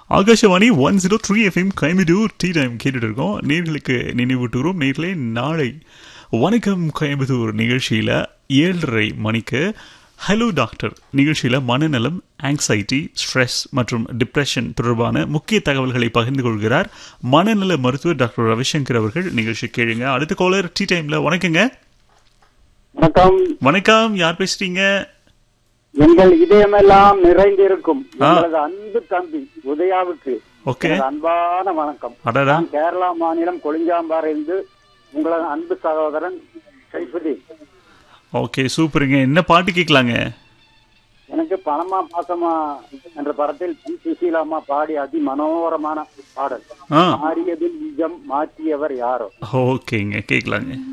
Akashvani one zero three FM Coimbatore tea time கேட்டுட்டு இருக்கோம் நேர்களுக்கு நினைவூட்டுகிறோம் நேர்களே நாளை வணக்கம் கோயம்புத்தூர் நிகழ்ச்சியில் ஏழரை மணிக்கு ஹலோ டாக்டர் நிகழ்ச்சியில் மனநலம் ஆங்ஸைட்டி ஸ்ட்ரெஸ் மற்றும் டிப்ரெஷன் தொடர்பான முக்கிய தகவல்களை பகிர்ந்து கொள்கிறார் மனநல மருத்துவர் டாக்டர் ரவிசங்கர் அவர்கள் நிகழ்ச்சி கேளுங்க அடுத்த காலர் டீ டைம்ல வணக்கங்க வணக்கம் வணக்கம் யார் பேசுறீங்க எங்கள் இதயமெல்லாம் நிறைந்திருக்கும் எங்களது அன்பு தம்பி உதயாவுக்கு ஓகே எனது அன்பான வணக்கம் அடடா நான் கேரளா மாநிலம் கொளிஞ்சாம்பாறைந்து உங்களது அன்பு சகோதரன் சைஃபுதீன் ஓகே சூப்பருங்க என்ன பாட்டு கேட்கலாங்க எனக்கு பணமா பாசமா என்ற படத்தில் பி சுசீலாமா பாடி அதி மனோகரமான பாடல் ஆ மாறியதில் நிஜம் மாற்றியவர் யாரோ ஓகேங்க கேட்கலாங்க